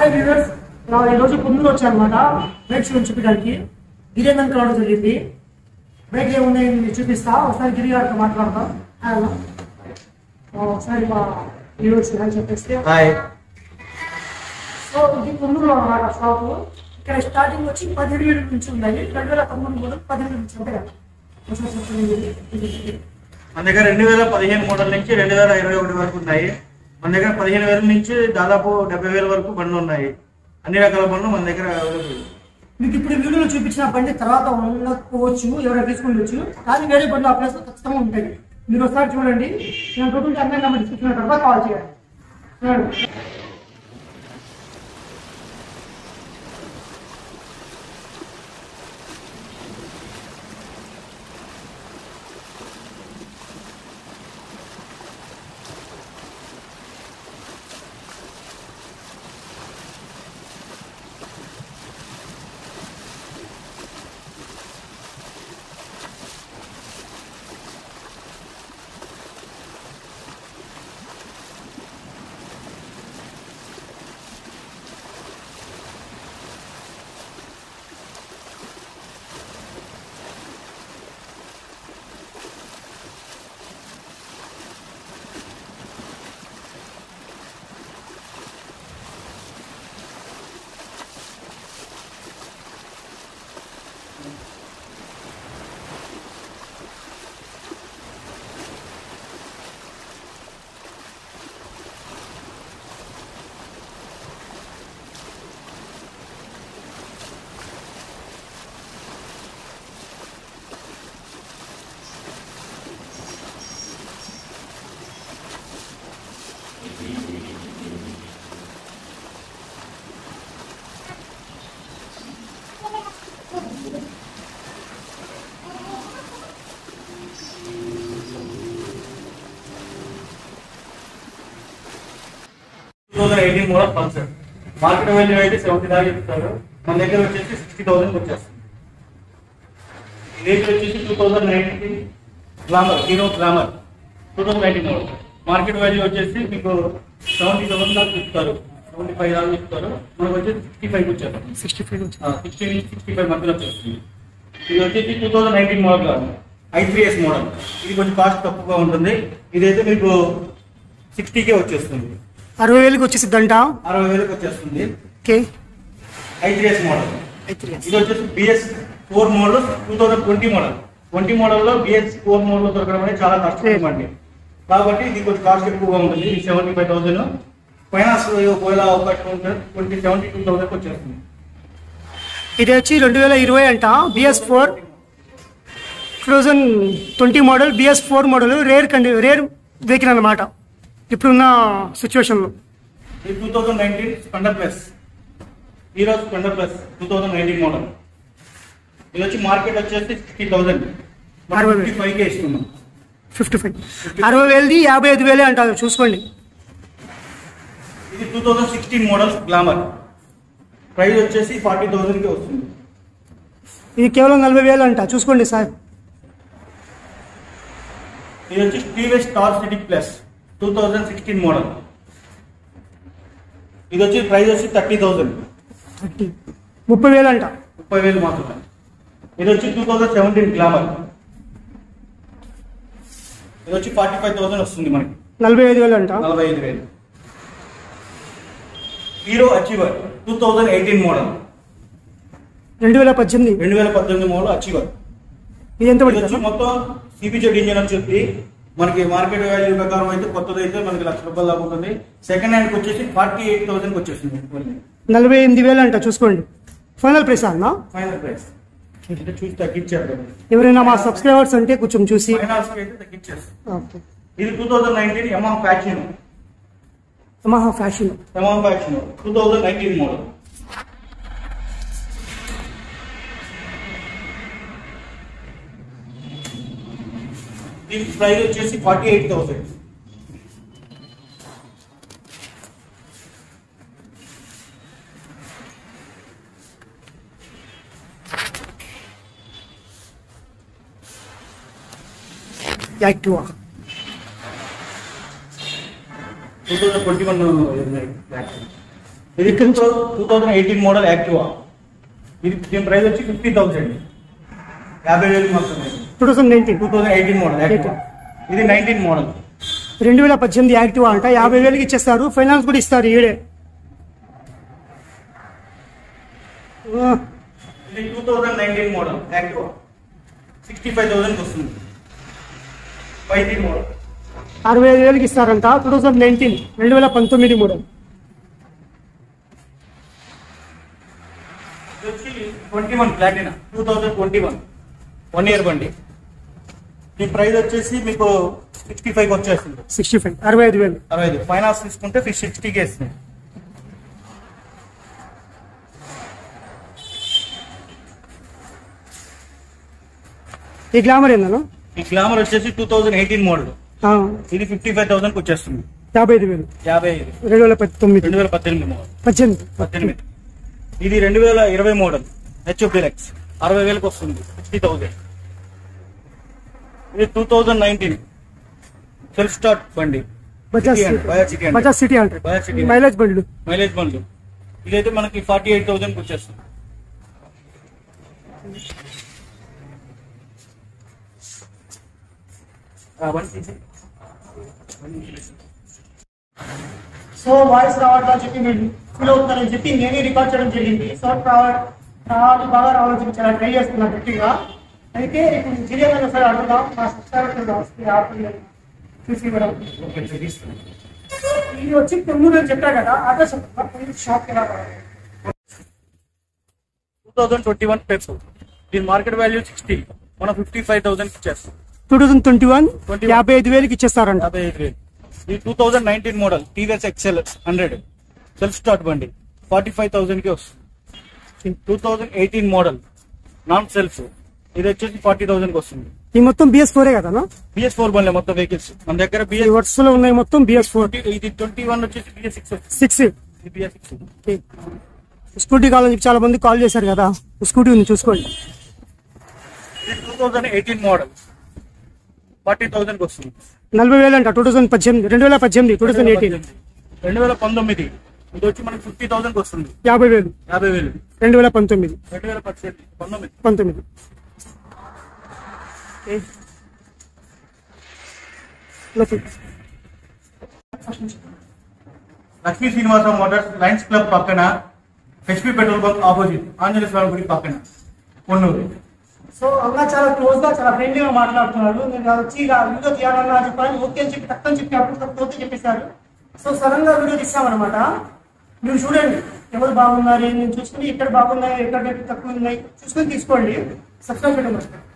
Hi viewers నా ఈరోజు పొందూరు వచ్చాను అనమాట బైక్స్ గురించి చూపించడానికి గిరిజన్ రావడం జరిగింది బైక్ ఏమున్నాయి మీకు చూపిస్తా ఒకసారి గిరి గారితో మాట్లాడతాం ఆయన ఒకసారి మా వ్యూవర్స్ అని చెప్పేస్తే హాయ్ సో ఇది పొందూరులో అనమాట షాప్ ఇక్కడ స్టార్టింగ్ వచ్చి పదిహేడు వేల నుంచి ఉన్నాయి రెండు వేల తొమ్మిది కూడా పదిహేడు నుంచి ఉంటాయి కదా ఒకసారి చెప్పండి. మన దగ్గర రెండు వేల పదిహేను మోడల్ నుంచి రెండు వేల ఇరవై ఒకటి వరకు ఉన్నాయి మన దగ్గర పదిహేను వేల నుంచి దాదాపు డెబ్బై వేల వరకు బండ్లు ఉన్నాయి అన్ని రకాల బండ్లు మన దగ్గర అవైలబుల్ మీకు ఇప్పుడు వీడియోలో చూపించిన బండి తర్వాత ఉండకపోవచ్చు ఎవరైనా తీసుకుండొచ్చు కానీ వేరే బండ్లు ఆ ప్లేస్ ఖచ్చితంగా ఉంటాయి మీరు ఒకసారి చూడండి నేను టోటల్ అన్నీ నెంబర్ డిస్క్రిప్షన్ తర్వాత కాల్ చేయండి చూడండి. Two thousand eighteen model Pulsar market value అయితే సెవెంటీ దాకా చెప్తారు మన దగ్గర వచ్చేసి సిక్స్టీ థౌసండ్ వచ్చేస్తుంది వెహికల్ వచ్చేసి two thousand nineteen Glamour Hero Glamour two thousand nineteen model market value వచ్చేసి మీకు సెవెంటీ థౌసండ్ దాకా చెప్తారు సెవెంటీ ఫైవ్ దాకా చెప్తారు మనకు వచ్చేసి సిక్స్టీ ఫైవ్ వచ్చారు సిక్స్టీ ఫైవ్ నుంచి సిక్స్టీ నుంచి సిక్స్టీ ఫైవ్ మధ్యలో వచ్చేస్తుంది ఇది వచ్చేసి టూ థౌసండ్ నైన్టీన్ మోడల్ కాదు ఐ త్రీ ఎస్ మోడల్ ఇది కొంచెం కాస్ట్ తక్కువగా ఉంటుంది ఇదైతే మీకు సిక్స్టీకే వచ్చేస్తుంది అరవై వేలకు వచ్చేసిద్దంట అరవై వేలకు వచ్చేస్తుంది okay I three S model అయితే ఇది వచ్చేసి BS four model two thousand twenty model twenty మోడల్లో బిఎస్ ఫోర్ మోడల్ దొరకడం అనేది చాలా కష్టం అండి కాబట్టి ఇది కొంచెం కాస్ట్ ఎక్కువగా ఉంటుంది ఇది సెవెంటీ ఫైవ్ థౌసండ్ ఫైనాన్స్ ఒకవేళ అవకాశం ఉంటే ట్వంటీ సెవెంటీ టూ థౌసండ్ వచ్చేస్తుంది ఇది వచ్చి రెండు వేల ఇరవై అంట BS four two thousand twenty model BS four model rare కండి రేర్ వెహికల్ అనమాట ఇప్పుడున్న సిచ్యువేషన్లో ఇది two thousand nineteen Splendor plus Hero Splendor plus two thousand nineteen model ఇది వచ్చి మార్కెట్ వచ్చేసి సిక్స్టీ థౌసండ్ అరవై వేలు. ఫిఫ్టీ ఫైవ్కే ఇస్తున్నాం ఫిఫ్టీ ఫైవ్ అరవై వేలది యాభై ఐదు వేలే అంటారు చూసుకోండి ఇది two thousand sixteen model Glamour price వచ్చేసి ఫార్టీ థౌసండ్కి వస్తుంది ఇది కేవలం నలభై వేలు అంట చూసుకోండి సార్ ఇది వచ్చి TVS Star City plus two thousand sixteen model ఇది వచ్చి ప్రైస్ వచ్చి థర్టీ థౌసండ్ థర్టీ ముప్పై వేలు అంట ముప్పై వేలు మాత్రమే ఇది వచ్చి టూ థౌజండ్ సెవెంటీన్ గ్లామర్ ఇది వచ్చి ఫార్టీ ఫైవ్ థౌసండ్ వస్తుంది మనకి నలభై ఐదు వేలు అంట నలభై ఐదు వేలు Hero Achiever two thousand eighteen model రెండు వేల పద్దెనిమిది రెండు వేల పద్దెనిమిది మోడల్ అచీవర్ ఇది ఎంత ఇది వచ్చి పడుతుంది మొత్తం సిబిజెడ్ ఇంజిన్ అని చెప్పి మనకి మార్కెట్ వాల్యూ ప్రకారం అయితే కొత్తది అయితే మనకి లక్ష రూపాయలు దాకా ఉంటుంది సెకండ్ హ్యాండ్ వచ్చేసి ఫార్టీ ఎయిట్ థౌసండ్ వచ్చేసింది నలభై ఎనిమిది వేలు అంట చూసుకోండి ఫైనల్ ప్రైస్ అన్న ఫైనల్ ప్రైస్ అంటే చూసి తగ్గించారు ఎవరైనా మా సబ్స్క్రైబర్స్ అంటే కొంచెం చూసి ఫైనాన్స్ అయితే తగ్గించేస్తారు ఓకే ఇది టూ థౌసండ్ నైన్టీన్ ఎంఆ ఫ్యాక్షన్ యమహా ఫ్యాషన్ ఎంఆ ఫ్యాక్షన్ టూ థౌసండ్ నైన్టీన్ మోడల్ దీని ప్రైస్ వచ్చేసి forty eight thousand Activa two thousand twenty one ఇది two thousand eighteen model Activa ఇది దీని ప్రైస్ వచ్చి ఫిఫ్టీ థౌసండ్ యాభై వేలు మొత్తం two thousand nineteen two thousand eighteen model Activa ఇది నైన్టీన్ మోడల్ రెండు వేల పద్దెనిమిది యాక్టివా అంట యాభై వేలకి ఇచ్చేస్తారు ఫైనాన్స్ కూడా ఇస్తారు ఈడే ఆ, ఇది two thousand nineteen model Activa sixty five thousand వస్తుంది ఫైవ్ మోడల్ అరవై ఐదు వేలకి ఇస్తారంట టూ థౌసండ్ నైన్టీన్ రెండు వేల పంతొమ్మిది మోడల్ ఇది వచ్చి twenty one Platina two thousand twenty one one year బండి ఈ ప్రైస్ వచ్చేసి మీకు సిక్స్టీ ఫైవ్ వచ్చేస్తుంది సిక్స్టీ ఫైవ్ అరవై ఐదు వేలు అరవై ఐదు ఫైనాన్స్ తీసుకుంటే ఫిఫ్ సిక్స్టీకి వేస్తుంది ఈ గ్లామర్ ఏందను ఈ గ్లామర్ వచ్చేసి టూ థౌజండ్ ఎయిటీన్ మోడల్ ఇది ఫిఫ్టీ ఫైవ్ థౌసండ్కి వచ్చేస్తుంది యాభై ఐదు వేలు యాభై ఐదు రెండు వేల పంతొమ్మిది రెండు వేల పద్దెనిమిది మోడల్ పద్దెనిమిది పద్దెనిమిది ఇది రెండు వేల ఇరవై మోడల్ హెచ్ఎఫ్ డిలక్స్ అరవై వేలకు వస్తుంది సిక్స్టీ థౌసండ్ ఇది two thousand nineteen self start బండి బజాజ్ City అండి, బజాజ్ సిటీ అండి. బజాజ్ సిటీ అంటే బజాజ్ సిటీ. మైలేజ్ బండ్లు మైలేజ్ బండ్లు ఇదైతే మనకి ఫార్టీ ఎయిట్ థౌసండ్కి వచ్చేస్తుంది ఆ, బండి తీసి. సో వాయిస్ రావట్లని చెప్పి మీరు ఫీల్ అవుతున్నారని చెప్పి నేనే రికార్డ్ చేయడం జరిగింది సో రావాలి రావాలి బాగా రావాలని చెప్పి చాలా ట్రై చేస్తున్నాను గట్టిగా అయితే ఇప్పుడు జిరియా సార్ అడుగుదాం మా సబ్స్క్రైబర్ చూసి ఇవ్వడం ఓకే, తీస్తాను. ఇది వచ్చి పొంగూరు అని చెప్పా కదా అడ్రస్ షాప్ ఎలా రావాలి? టూ థౌజండ్ ట్వంటీ వన్ పెప్స్ దీని మార్కెట్ వాల్యూ సిక్స్టీ మనం ఫిఫ్టీ ఫైవ్ థౌసండ్ ఇచ్చేస్తాం టూ థౌసండ్ ట్వంటీ వన్ 21. యాభై ఐదు వేలకి ఇచ్చేస్తారంట యాభై ఐదు వేలు ఇది two thousand nineteen model TVS XL hundred self start బండి ఫార్టీ ఫైవ్ థౌసండ్ కి వస్తుంది two thousand eighteen model non self ఇది వచ్చేసి ఫార్టీ థౌసండ్ కి వస్తుంది ఈ మొత్తం బిఎస్ ఫోరే కదా బిఎస్ ఫోర్ బండి మొత్తం వెహికల్స్ మన దగ్గర ఈ బిఎస్ వర్డ్స్ లో ఉన్నాయి మొత్తం బిఎస్ ఫోర్ ఇది ట్వంటీ వన్ వచ్చేసి బిఎస్ సిక్స్ సిక్స్ ఇది బిఎస్ సిక్స్ స్కూటీ కావాలని చెప్పి చాలా మంది కాల్ చేశారు కదా స్కూటీ ఉంది చూసుకోండి ఇది two thousand eighteen model forty thousand కి వస్తుంది నలభై వేలు అంట టూ థౌసండ్ పద్దెనిమిది రెండు వేల పద్దెనిమిది టూ థౌసండ్ ఎయిటీన్ రెండు వేల పంతొమ్మిది ఇది వచ్చి మనకి ఫిఫ్టీ థౌసండ్ కి వస్తుంది యాభై వేలు యాభై వేలు రెండు వేల పంతొమ్మిది రెండు వేల పద్దెనిమిది పంతొమ్మిది పంతొమ్మిది లోపల. Lakshmi Srinivasa Motors Lions Club పక్కన HP petrol bunk opposite Anjaneya Swamy గుడి పక్కన కొన్నూరు సో అన్న చాలా క్లోజ్ గా చాలా ఫ్రెండ్లీగా మాట్లాడుతున్నారు నేను అది వచ్చి ఇలా వీడియో తీయాలన్నా చెప్పాలని ఓకే అని చెప్పి తక్కువ చెప్పి అప్పుడు తక్కువ ఓకే చెప్పేశారు సో సడన్ గా వీడియో తీసామన్నమాట మీరు చూడండి ఎవరు బాగున్నారు నేను చూసుకుని ఇక్కడ బాగున్నాయి ఎక్కడ తక్కువ ఉన్నాయి చూసుకొని తీసుకోండి సబ్స్క్రైబ్ చేయడం మర్చిపోకండి.